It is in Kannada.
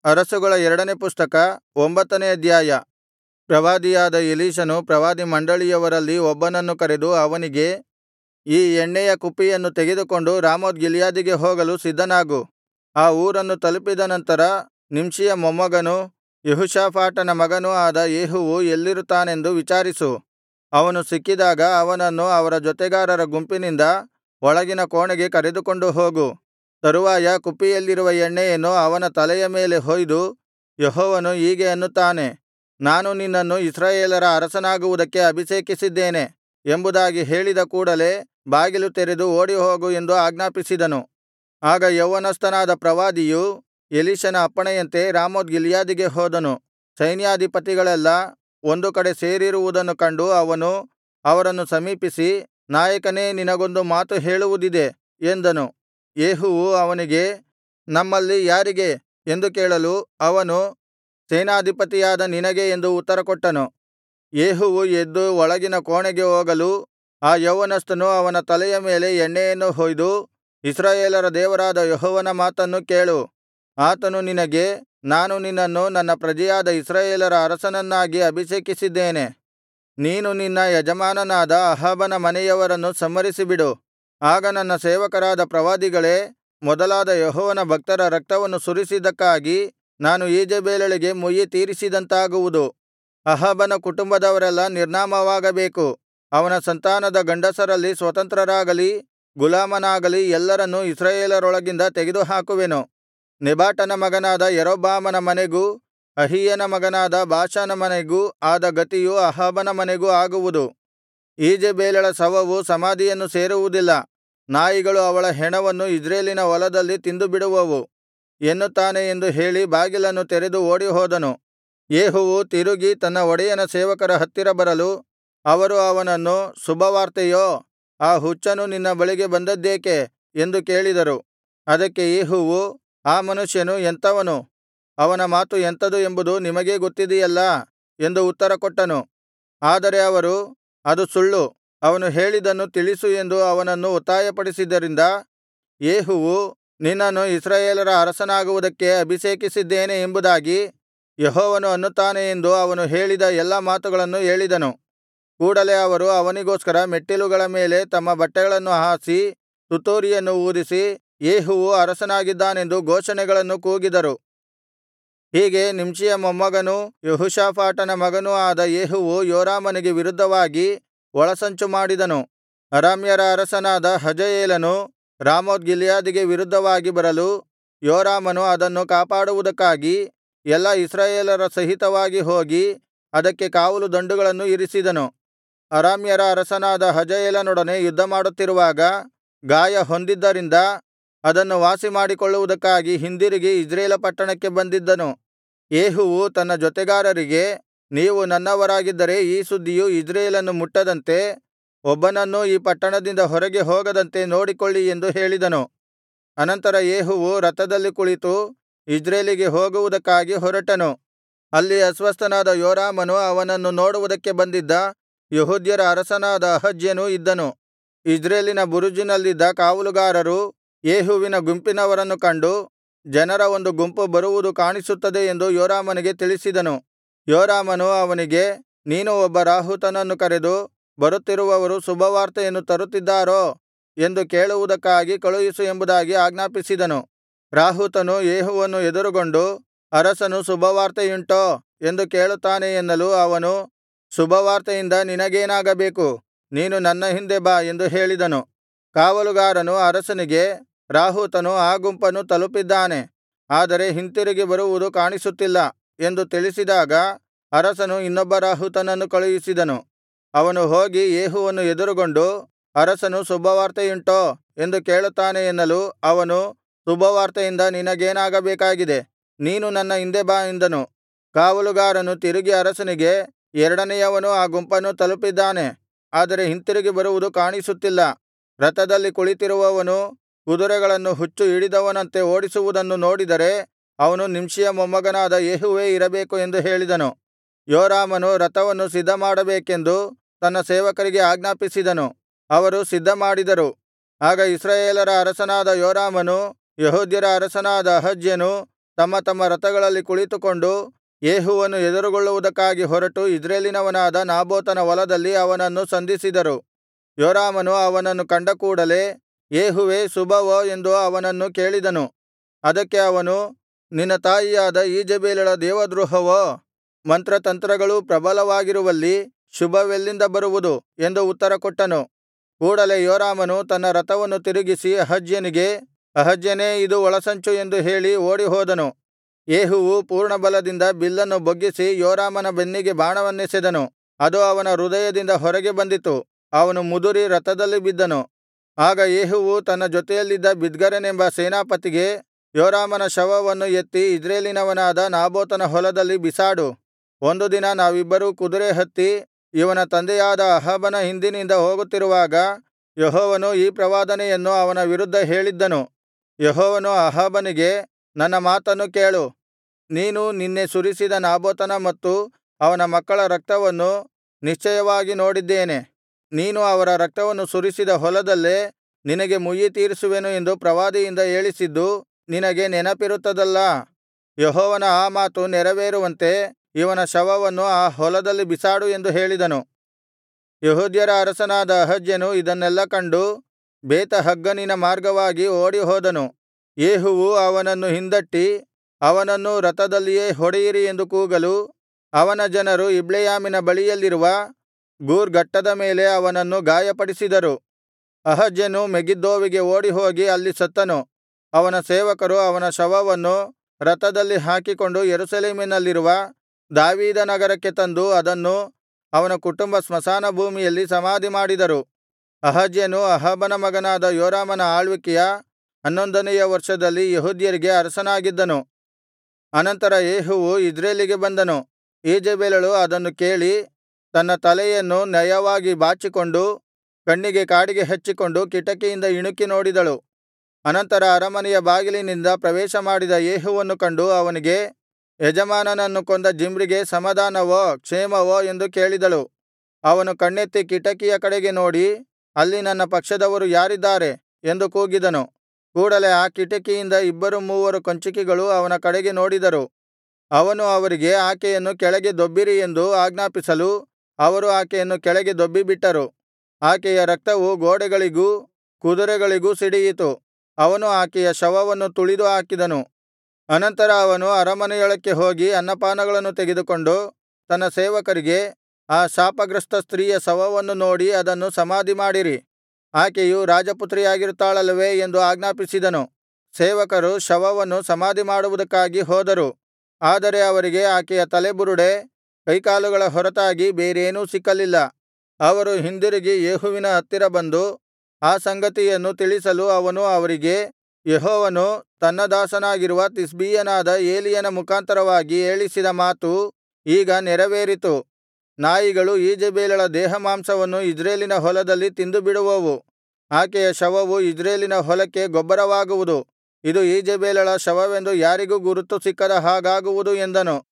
ಅರಸುಗಳ ಎರಡನೆ ಪುಸ್ತಕ ಒಂಬತ್ತನೇ ಅಧ್ಯಾಯ ಪ್ರವಾದಿಯಾದ ಎಲೀಷನು ಪ್ರವಾದಿಮಂಡಳಿಯವರಲ್ಲಿ ಒಬ್ಬನನ್ನು ಕರೆದು ಅವನಿಗೆ ಈ ಎಣ್ಣೆಯ ಕುಪ್ಪಿಯನ್ನು ತೆಗೆದುಕೊಂಡು ರಾಮೋತ್ ಗಿಲ್ಯಾದಿಗೆ ಹೋಗಲು ಸಿದ್ಧನಾಗು ಆ ಊರನ್ನು ತಲುಪಿದ ನಂತರ ನಿಂಷಿಯ ಮೊಮ್ಮಗನೂ ಯೆಹೋಷಾಫಾಟನ ಮಗನೂ ಆದ ಯೇಹುವು ಎಲ್ಲಿರುತ್ತಾನೆಂದು ವಿಚಾರಿಸು ಅವನು ಸಿಕ್ಕಿದಾಗ ಅವನನ್ನು ಅವರ ಜೊತೆಗಾರರ ಗುಂಪಿನಿಂದ ಒಳಗಿನ ಕೋಣೆಗೆ ಕರೆದುಕೊಂಡು ಹೋಗು ತರುವಾಯ ಕುಪ್ಪಿಯಲ್ಲಿರುವ ಎಣ್ಣೆಯನ್ನು ಅವನ ತಲೆಯ ಮೇಲೆ ಹೊಯ್ದು ಯೆಹೋವನು ಹೀಗೆ ಅನ್ನುತ್ತಾನೆ ನಾನು ನಿನ್ನನ್ನು ಇಸ್ರಾಯೇಲರ ಅರಸನಾಗುವುದಕ್ಕೆ ಅಭಿಷೇಕಿಸಿದ್ದೇನೆ ಎಂಬುದಾಗಿ ಹೇಳಿದ ಕೂಡಲೆ ಬಾಗಿಲು ತೆರೆದು ಓಡಿಹೋಗು ಎಂದು ಆಜ್ಞಾಪಿಸಿದನು ಆಗ ಯೌವನಸ್ಥನಾದ ಪ್ರವಾದಿಯು ಎಲೀಷನ ಅಪ್ಪಣೆಯಂತೆ ರಾಮೋತ್ ಗಿಲ್ಯಾದಿಗೆ ಹೋದನು ಸೈನ್ಯಾಧಿಪತಿಗಳೆಲ್ಲಾ ಒಂದು ಕಡೆ ಸೇರಿರುವುದನ್ನು ಕಂಡು ಅವನು ಅವರನ್ನು ಸಮೀಪಿಸಿ ನಾಯಕನೇ ನಿನಗೊಂದು ಮಾತು ಹೇಳುವುದಿದೆ ಎಂದನು ಯೇಹುವು ಅವನಿಗೆ ನಮ್ಮಲ್ಲಿ ಯಾರಿಗೆ ಎಂದು ಕೇಳಲು ಅವನು ಸೇನಾಧಿಪತಿಯಾದ ನಿನಗೆ ಎಂದು ಉತ್ತರಕೊಟ್ಟನು ಯೇಹುವು ಎದ್ದು ಒಳಗಿನ ಕೋಣೆಗೆ ಹೋಗಲು ಆ ಯೌವನಸ್ಥನು ಅವನ ತಲೆಯ ಮೇಲೆ ಎಣ್ಣೆಯನ್ನು ಹೊಯ್ದು ಇಸ್ರಾಯೇಲರ ದೇವರಾದ ಯೆಹೋವನ ಮಾತನ್ನು ಕೇಳು ಆತನು ನಿನಗೆ ನಾನು ನಿನ್ನನ್ನು ನನ್ನ ಪ್ರಜೆಯಾದ ಇಸ್ರಾಯೇಲರ ಅರಸನನ್ನಾಗಿ ಅಭಿಷೇಕಿಸಿದ್ದೇನೆ ನೀನು ನಿನ್ನ ಯಜಮಾನನಾದ ಅಹಾಬನ ಮನೆಯವರನ್ನು ಸಂಹರಿಸಿಬಿಡು ಆಗ ನನ್ನ ಸೇವಕರಾದ ಪ್ರವಾದಿಗಳೇ ಮೊದಲಾದ ಯೆಹೋವನ ಭಕ್ತರ ರಕ್ತವನ್ನು ಸುರಿಸಿದ್ದಕ್ಕಾಗಿ ನಾನು ಈಜೆಬೆಲಳಿಗೆ ಮುಯ್ಯಿ ತೀರಿಸಿದಂತಾಗುವುದು ಅಹಾಬನ ಕುಟುಂಬದವರೆಲ್ಲಾ ನಿರ್ನಾಮವಾಗಬೇಕು ಅವನ ಸಂತಾನದ ಗಂಡಸರಲ್ಲಿ ಸ್ವತಂತ್ರರಾಗಲಿ ಗುಲಾಮನಾಗಲಿ ಎಲ್ಲರನ್ನೂ ಇಸ್ರಾಯೇಲರೊಳಗಿಂದ ತೆಗೆದುಹಾಕುವೆನು ನೆಬಾಟನ ಮಗನಾದ ಯಾರೊಬ್ಬಾಮನ ಮನೆಗೂ ಅಹೀಯನ ಮಗನಾದ ಬಾಷನ ಮನೆಗೂ ಆದ ಗತಿಯು ಅಹಾಬನ ಮನೆಗೂ ಆಗುವುದು ಈಜೆಬೆಲಳ ಶವವು ಸಮಾಧಿಯನ್ನು ಸೇರುವುದಿಲ್ಲ ನಾಯಿಗಳು ಅವಳ ಹೆಣವನ್ನು ಇಜ್ರೇಲಿನ ಹೊಲದಲ್ಲಿ ತಿಂದುಬಿಡುವವು ಎನ್ನುತ್ತಾನೆ ಎಂದು ಹೇಳಿ ಬಾಗಿಲನ್ನು ತೆರೆದು ಓಡಿಹೋದನು ಯೇಹುವು ತಿರುಗಿ ತನ್ನ ಒಡೆಯನ ಸೇವಕರ ಹತ್ತಿರ ಬರಲು ಅವರು ಅವನನ್ನು ಶುಭವಾರ್ತೆಯೋ ಆ ಹುಚ್ಚನು ನಿನ್ನ ಬಳಿಗೆ ಬಂದದ್ದೇಕೆ ಎಂದು ಕೇಳಿದರು ಅದಕ್ಕೆ ಯೇಹುವು ಆ ಮನುಷ್ಯನು ಎಂಥವನು ಅವನ ಮಾತು ಎಂಥದು ಎಂಬುದು ನಿಮಗೇ ಗೊತ್ತಿದೆಯಲ್ಲಾ ಎಂದು ಉತ್ತರಕೊಟ್ಟನು ಆದರೆ ಅವರು ಅದು ಸುಳ್ಳು ಅವನು ಹೇಳಿದ್ದನ್ನು ತಿಳಿಸು ಎಂದು ಅವನನ್ನು ಒತ್ತಾಯಪಡಿಸಿದ್ದರಿಂದ ಯೇಹುವು ನಿನ್ನನ್ನು ಇಸ್ರಾಯೇಲರ ಅರಸನಾಗುವುದಕ್ಕೆ ಅಭಿಷೇಕಿಸಿದ್ದೇನೆ ಎಂಬುದಾಗಿ ಯೆಹೋವನು ಅನ್ನುತ್ತಾನೆ ಎಂದು ಅವನು ಹೇಳಿದ ಎಲ್ಲಾ ಮಾತುಗಳನ್ನು ಹೇಳಿದನು ಕೂಡಲೆ ಅವರು ಅವನಿಗೋಸ್ಕರ ಮೆಟ್ಟಿಲುಗಳ ಮೇಲೆ ತಮ್ಮ ಬಟ್ಟೆಗಳನ್ನು ಹಾಸಿ ತುತ್ತೂರಿಯನ್ನು ಊದಿಸಿ ಯೇಹುವು ಅರಸನಾಗಿದ್ದಾನೆಂದು ಘೋಷಣೆಗಳನ್ನು ಕೂಗಿದರು ಹೀಗೆ ನಿಂಷಿಯ ಮೊಮ್ಮಗನೂ ಯೆಹೋಷಾಫಾಟನ ಮಗನೂ ಆದ ಯೇಹುವು ಯೋರಾಮನಿಗೆ ವಿರುದ್ಧವಾಗಿ ಒಳಸಂಚು ಮಾಡಿದನು ಅರಾಮ್ಯರ ಅರಸನಾದ ಹಜಾಯೇಲನು ರಾಮೋತ್ ಗಿಲ್ಯಾದಿಗೆ ವಿರುದ್ಧವಾಗಿ ಬರಲು ಯೋರಾಮನು ಅದನ್ನು ಕಾಪಾಡುವುದಕ್ಕಾಗಿ ಎಲ್ಲಾ ಇಸ್ರಾಯೇಲರ ಸಹಿತವಾಗಿ ಹೋಗಿ ಅದಕ್ಕೆ ಕಾವಲು ದಂಡುಗಳನ್ನು ಇರಿಸಿದನು ಅರಾಮ್ಯರ ಅರಸನಾದ ಹಜಾಯೇಲನೊಡನೆ ಯುದ್ಧಮಾಡುತ್ತಿರುವಾಗ ಗಾಯ ಹೊಂದಿದ್ದರಿಂದ ಅದನ್ನು ವಾಸಿಮಾಡಿಕೊಳ್ಳುವುದಕ್ಕಾಗಿ ಹಿಂದಿರುಗಿ ಇಜ್ರೇಲ ಪಟ್ಟಣಕ್ಕೆ ಬಂದಿದ್ದನು ಯೇಹುವು ತನ್ನ ಜೊತೆಗಾರರಿಗೆ ನೀವು ನನ್ನವರಾಗಿದ್ದರೆ ಈ ಸುದ್ದಿಯು ಇಜ್ರೇಲನ್ನು ಮುಟ್ಟದಂತೆ ಒಬ್ಬನನ್ನೂ ಈ ಪಟ್ಟಣದಿಂದ ಹೊರಗೆ ಹೋಗದಂತೆ ನೋಡಿಕೊಳ್ಳಿ ಎಂದು ಹೇಳಿದನು ಅನಂತರ ಯೇಹುವು ರಥದಲ್ಲಿ ಕುಳಿತು ಇಜ್ರೇಲಿಗೆ ಹೋಗುವುದಕ್ಕಾಗಿ ಹೊರಟನು ಅಲ್ಲಿ ಅಸ್ವಸ್ಥನಾದ ಯೋರಾಮನು ಅವನನ್ನು ನೋಡುವುದಕ್ಕೆ ಬಂದಿದ್ದ ಯೆಹೂದ್ಯರ ಅರಸನಾದ ಅಹಜ್ಯನೂ ಇದ್ದನು ಇಜ್ರೇಲಿನ ಬುರುಜಿನಲ್ಲಿದ್ದ ಕಾವಲುಗಾರರು ಯೇಹುವಿನ ಗುಂಪಿನವರನ್ನು ಕಂಡು ಜನರ ಒಂದು ಗುಂಪು ಬರುವುದು ಕಾಣಿಸುತ್ತದೆ ಎಂದು ಯೋರಾಮನಿಗೆ ತಿಳಿಸಿದನು ಯೋರಾಮನು ಅವನಿಗೆ ನೀನು ಒಬ್ಬ ರಾಹುತನನ್ನು ಕರೆದು ಬರುತ್ತಿರುವವರು ಶುಭವಾರ್ತೆಯನ್ನು ತರುತ್ತಿದ್ದಾರೋ ಎಂದು ಕೇಳುವುದಕ್ಕಾಗಿ ಕಳುಹಿಸು ಎಂಬುದಾಗಿ ಆಜ್ಞಾಪಿಸಿದನು ರಾಹುತನು ಯೇಹುವನ್ನು ಎದುರುಗೊಂಡು ಅರಸನು ಶುಭವಾರ್ತೆಯುಂಟೋ ಎಂದು ಕೇಳುತ್ತಾನೆ ಎನ್ನಲು ಅವನು ಶುಭವಾರ್ತೆಯಿಂದ ನಿನಗೇನಾಗಬೇಕು ನೀನು ನನ್ನ ಹಿಂದೆ ಬಾ ಎಂದು ಹೇಳಿದನು ಕಾವಲುಗಾರನು ಅರಸನಿಗೆ ರಾಹುತನು ಆ ಗುಂಪನ್ನು ತಲುಪಿದ್ದಾನೆ ಆದರೆ ಹಿಂತಿರುಗಿ ಬರುವುದು ಕಾಣಿಸುತ್ತಿಲ್ಲ ಎಂದು ತಿಳಿಸಿದಾಗ ಅರಸನು ಇನ್ನೊಬ್ಬ ರಾಹುತನನ್ನು ಕಳುಹಿಸಿದನು ಅವನು ಹೋಗಿ ಯೇಹುವನ್ನು ಎದುರುಗೊಂಡು ಅರಸನು ಶುಭವಾರ್ತೆಯುಂಟೋ ಎಂದು ಕೇಳುತ್ತಾನೆ ಎನ್ನಲು ಅವನು ಶುಭವಾರ್ತೆಯಿಂದ ನಿನಗೇನಾಗಬೇಕಾಗಿದೆ ನೀನು ನನ್ನ ಹಿಂದೆ ಬಾ ಎಂದನು ಕಾವಲುಗಾರನು ತಿರುಗಿ ಅರಸನಿಗೆ ಎರಡನೆಯವನು ಆ ಗುಂಪನ್ನು ತಲುಪಿದ್ದಾನೆ ಆದರೆ ಹಿಂತಿರುಗಿ ಬರುವುದು ಕಾಣಿಸುತ್ತಿಲ್ಲ ರಥದಲ್ಲಿ ಕುಳಿತಿರುವವನು ಕುದುರೆಗಳನ್ನು ಹುಚ್ಚು ಹಿಡಿದವನಂತೆ ಓಡಿಸುವುದನ್ನು ನೋಡಿದರೆ ಅವನು ನಿಂಷಿಯ ಮೊಮ್ಮಗನಾದ ಯೇಹುವೇ ಇರಬೇಕು ಎಂದು ಹೇಳಿದನು ಯೋರಾಮನು ರಥವನ್ನು ಸಿದ್ಧಮಾಡಬೇಕೆಂದು ತನ್ನ ಸೇವಕರಿಗೆ ಆಜ್ಞಾಪಿಸಿದನು ಅವರು ಸಿದ್ಧಮಾಡಿದರು ಆಗ ಇಸ್ರಾಯೇಲರ ಅರಸನಾದ ಯೋರಾಮನು ಯೆಹೂದ್ಯರ ಅರಸನಾದ ಅಹಜ್ಯನು ತಮ್ಮ ತಮ್ಮ ರಥಗಳಲ್ಲಿ ಕುಳಿತುಕೊಂಡು ಯೇಹುವನ್ನು ಎದುರುಗೊಳ್ಳುವುದಕ್ಕಾಗಿ ಹೊರಟು ಇಜ್ರೇಲಿನವನಾದ ನಾಬೋತನ ಹೊಲದಲ್ಲಿ ಅವನನ್ನು ಸಂಧಿಸಿದರು ಯೋರಾಮನು ಅವನನ್ನು ಕಂಡ ಕೂಡಲೆ ಯೇಹುವೇ ಶುಭವೋ ಎಂದು ಅವನನ್ನು ಕೇಳಿದನು ಅದಕ್ಕೆ ಅವನು ನಿನ್ನ ತಾಯಿಯಾದ ಈಜೆಬೆಲಳ ದೇವದ್ರೋಹವೋ ಮಂತ್ರತಂತ್ರಗಳೂ ಪ್ರಬಲವಾಗಿರುವಲ್ಲಿ ಶುಭವೆಲ್ಲಿಂದ ಬರುವುದು ಎಂದು ಉತ್ತರಕೊಟ್ಟನು ಕೂಡಲೆ ಯೋರಾಮನು ತನ್ನ ರಥವನ್ನು ತಿರುಗಿಸಿ ಅಹಜ್ಯನಿಗೆ ಅಹಜ್ಯನೇ ಇದು ಒಳಸಂಚು ಎಂದು ಹೇಳಿ ಓಡಿಹೋದನು ಯೇಹುವು ಪೂರ್ಣಬಲದಿಂದ ಬಿಲ್ಲನ್ನು ಬೊಗ್ಗಿಸಿ ಯೋರಾಮನ ಬೆನ್ನಿಗೆ ಬಾಣವನ್ನೆಸೆದನು ಅದು ಅವನ ಹೃದಯದಿಂದ ಹೊರಗೆ ಬಂದಿತು ಅವನು ಮುದುರಿ ರಥದಲ್ಲಿ ಬಿದ್ದನು ಆಗ ಯೇಹುವು ತನ್ನ ಜೊತೆಯಲ್ಲಿದ್ದ ಬಿದ್ಕರನೆಂಬ ಸೇನಾಪತಿಗೆ ಯೋರಾಮನ ಶವವನ್ನು ಎತ್ತಿ ಇಜ್ರೇಲಿನವನಾದ ನಾಬೋತನ ಹೊಲದಲ್ಲಿ ಬಿಸಾಡು ಒಂದು ದಿನ ನಾವಿಬ್ಬರೂ ಕುದುರೆ ಹತ್ತಿ ಇವನ ತಂದೆಯಾದ ಅಹಾಬನ ಹಿಂದಿನಿಂದ ಹೋಗುತ್ತಿರುವಾಗ ಯೆಹೋವನು ಈ ಪ್ರವಾದನೆಯನ್ನು ಅವನ ವಿರುದ್ಧ ಹೇಳಿದ್ದನು ಯೆಹೋವನು ಅಹಾಬನಿಗೆ ನನ್ನ ಮಾತನ್ನು ಕೇಳು ನೀನು ನಿನ್ನೆ ಸುರಿಸಿದ ನಾಬೋತನ ಮತ್ತು ಅವನ ಮಕ್ಕಳ ರಕ್ತವನ್ನು ನಿಶ್ಚಯವಾಗಿ ನೋಡಿದ್ದೇನೆ ನೀನು ಅವರ ರಕ್ತವನ್ನು ಸುರಿಸಿದ ಹೊಲದಲ್ಲೇ ನಿನಗೆ ಮುಯ್ಯಿತೀರಿಸುವೆನು ಎಂದು ಪ್ರವಾದಿಯಿಂದ ಹೇಳಿಸಿದ್ದು ನಿನಗೆ ನೆನಪಿರುತ್ತದಲ್ಲಾ ಯೆಹೋವನ ಆ ಮಾತು ನೆರವೇರುವಂತೆ ಇವನ ಶವವನ್ನು ಆ ಹೊಲದಲ್ಲಿ ಬಿಸಾಡು ಎಂದು ಹೇಳಿದನು ಯೆಹೂದ್ಯರ ಅರಸನಾದ ಅಹಜ್ಯನು ಇದನ್ನೆಲ್ಲಾ ಕಂಡು ಬೇತಹಗ್ಗನಿನ ಮಾರ್ಗವಾಗಿ ಓಡಿಹೋದನು ಯೇಹುವು ಅವನನ್ನು ಹಿಂದಟ್ಟಿ ಅವನನ್ನೂ ರಥದಲ್ಲಿಯೇ ಹೊಡೆಯಿರಿ ಎಂದು ಕೂಗಲು ಅವನ ಜನರು ಇಬ್ಲೆಯಾಮಿನ ಬಳಿಯಲ್ಲಿರುವ ಗೂರ್ ಗಟ್ಟದ ಮೇಲೆ ಅವನನ್ನು ಗಾಯಪಡಿಸಿದರು ಅಹಜ್ಯನು ಮೆಗಿದ್ದೋವಿಗೆ ಓಡಿಹೋಗಿ ಅಲ್ಲಿ ಸತ್ತನು ಅವನ ಸೇವಕರು ಅವನ ಶವವನ್ನು ರಥದಲ್ಲಿ ಹಾಕಿಕೊಂಡು ಯೆರೂಸಲೇಮಿನಲ್ಲಿರುವ ದಾವೀದನಗರಕ್ಕೆ ತಂದು ಅದನ್ನು ಅವನ ಕುಟುಂಬ ಸ್ಮಶಾನ ಭೂಮಿಯಲ್ಲಿ ಸಮಾಧಿಮಾಡಿದರು ಅಹಜ್ಯನು ಅಹಾಬನ ಮಗನಾದ ಯೋರಾಮನ ಆಳ್ವಿಕೆಯ ಹನ್ನೊಂದನೆಯ ವರ್ಷದಲ್ಲಿ ಯೆಹೂದ್ಯರಿಗೆ ಅರಸನಾಗಿದ್ದನು ಅನಂತರ ಯೇಹುವು ಇಜ್ರೇಲಿಗೆ ಬಂದನು ಈಜೆಬೆಲಳು ಅದನ್ನು ಕೇಳಿ ತನ್ನ ತಲೆಯನ್ನು ನಯವಾಗಿ ಬಾಚಿಕೊಂಡು ಕಣ್ಣಿಗೆ ಕಾಡಿಗೆ ಹಚ್ಚಿಕೊಂಡು ಕಿಟಕಿಯಿಂದ ಇಣುಕಿ ನೋಡಿದಳು ಅನಂತರ ಅರಮನೆಯ ಬಾಗಿಲಿನಿಂದ ಪ್ರವೇಶಮಾಡಿದ ಯೇಹುವನ್ನು ಕಂಡು ಅವನಿಗೆ ಯಜಮಾನನನ್ನು ಕೊಂದ ಜಿಮ್ರಿಗೆ ಸಮಾಧಾನವೋ ಕ್ಷೇಮವೋ ಎಂದು ಕೇಳಿದಳು ಅವನು ಕಣ್ಣೆತ್ತಿ ಕಿಟಕಿಯ ಕಡೆಗೆ ನೋಡಿ ಅಲ್ಲಿ ನನ್ನ ಪಕ್ಷದವರು ಯಾರಿದ್ದಾರೆ ಎಂದು ಕೂಗಿದನು ಕೂಡಲೆ ಆ ಕಿಟಕಿಯಿಂದ ಇಬ್ಬರು ಮೂವರು ಕಂಚುಕಿಗಳು ಅವನ ಕಡೆಗೆ ನೋಡಿದರು ಅವನು ಅವರಿಗೆ ಆಕೆಯನ್ನು ಕೆಳಗೆ ದೊಬ್ಬಿರಿ ಎಂದು ಆಜ್ಞಾಪಿಸಲು ಅವರು ಆಕೆಯನ್ನು ಕೆಳಗೆ ದೊಬ್ಬಿಬಿಟ್ಟರು ಆಕೆಯ ರಕ್ತವು ಗೋಡೆಗಳಿಗೂ ಕುದುರೆಗಳಿಗೂ ಸಿಡಿಯಿತು ಅವನು ಆಕೆಯ ಶವವನ್ನು ತುಳಿದು ಹಾಕಿದನು ಅನಂತರ ಅವನು ಅರಮನೆಯೊಳಕ್ಕೆ ಹೋಗಿ ಅನ್ನಪಾನಗಳನ್ನು ತೆಗೆದುಕೊಂಡು ತನ್ನ ಸೇವಕರಿಗೆ ಆ ಶಾಪಗ್ರಸ್ತ ಸ್ತ್ರೀಯ ಶವವನ್ನು ನೋಡಿ ಅದನ್ನು ಸಮಾಧಿಮಾಡಿರಿ ಆಕೆಯು ರಾಜಪುತ್ರಿಯಾಗಿರುತ್ತಾಳಲ್ಲವೇ ಎಂದು ಆಜ್ಞಾಪಿಸಿದನು ಸೇವಕರು ಶವವನ್ನು ಸಮಾಧಿಮಾಡುವುದಕ್ಕಾಗಿ ಹೋದರು ಆದರೆ ಅವರಿಗೆ ಆಕೆಯ ತಲೆಬುರುಡೆ ಕೈಕಾಲುಗಳ ಹೊರತಾಗಿ ಬೇರೇನೂ ಸಿಕ್ಕಲಿಲ್ಲ ಅವರು ಹಿಂದಿರುಗಿ ಯೇಹುವಿನ ಹತ್ತಿರ ಬಂದು ಆ ಸಂಗತಿಯನ್ನು ತಿಳಿಸಲು ಅವನು ಅವರಿಗೆ ಯೆಹೋವನು ತನ್ನ ದಾಸನಾಗಿರುವ ತಿಷ್ಬೀಯನಾದ ಏಲಿಯನ ಮುಖಾಂತರವಾಗಿ ಹೇಳಿಸಿದ ಮಾತು ಈಗ ನೆರವೇರಿತು ನಾಯಿಗಳು ಈಜೆಬೆಲಳ ದೇಹಮಾಂಸವನ್ನು ಇಜ್ರೇಲಿನ ಹೊಲದಲ್ಲಿ ತಿಂದುಬಿಡುವವು ಆಕೆಯ ಶವವು ಇಜ್ರೇಲಿನ ಹೊಲಕ್ಕೆ ಗೊಬ್ಬರವಾಗುವುದು ಇದು ಈಜೆಬೆಲಳ ಶವವೆಂದು ಯಾರಿಗೂ ಗುರುತು ಸಿಕ್ಕದ ಹಾಗಾಗುವುದು ಎಂದನು